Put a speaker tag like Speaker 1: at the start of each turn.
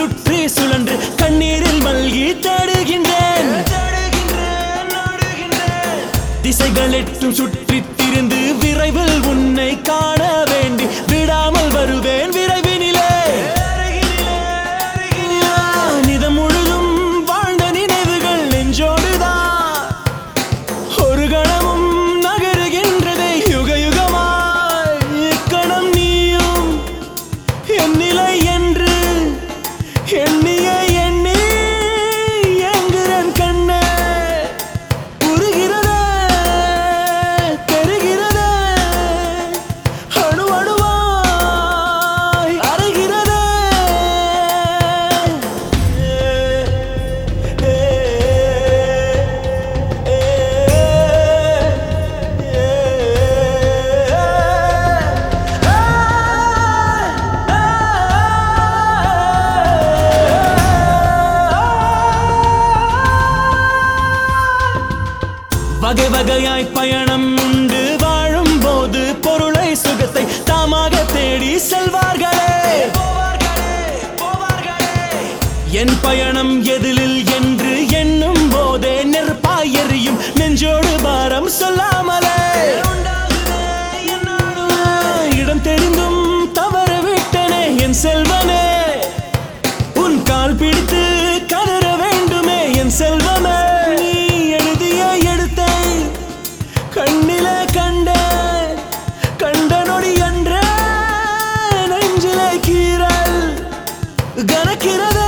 Speaker 1: சுற்றி சுழன்று கண்ணீரில் மல்கி தேடுகின்றேன் திசைகள் எட்டும் சுற்றித் திரிந்து விரைவில் உன்னை காண வேண்டி விடாமல் வருவேன் விரைவினிலே நிதம் முழுதும் வாழ்ந்த நினைவுகள் நெஞ்சோடுதான் ஒரு கணமும் நகருகின்றதே யுக யுகமாய் இக்கணம் நீயும் என் நிலை என்று எண்ணிய எண்ணி எங்குறன் கண்ணே உருகிறதே தெரிகிறதே அணு அணுவாய் அறைகிறதே வகை வகையாய் பயணம் உண்டு வாழும் போது பொருளை சுகத்தை தாமாக தேடி செல்வார்களே என் பயணம் எதிலில் என்று எண்ணும் போதே நெருப்பாய் எரியும் நெஞ்சோடு பாரம் சொல்லாமலே இடம் தெரிந்தும் தவறு விட்டனே என் செல்வனே உன் கால் பிடித்து கதற வேண்டுமே என் செல்வமே நீ எழுதிய எடுத்தை கண்ணிலே கண்ட கண்ட நொடி என்ற நெஞ்சிலே கீறல் கனக்கிறதே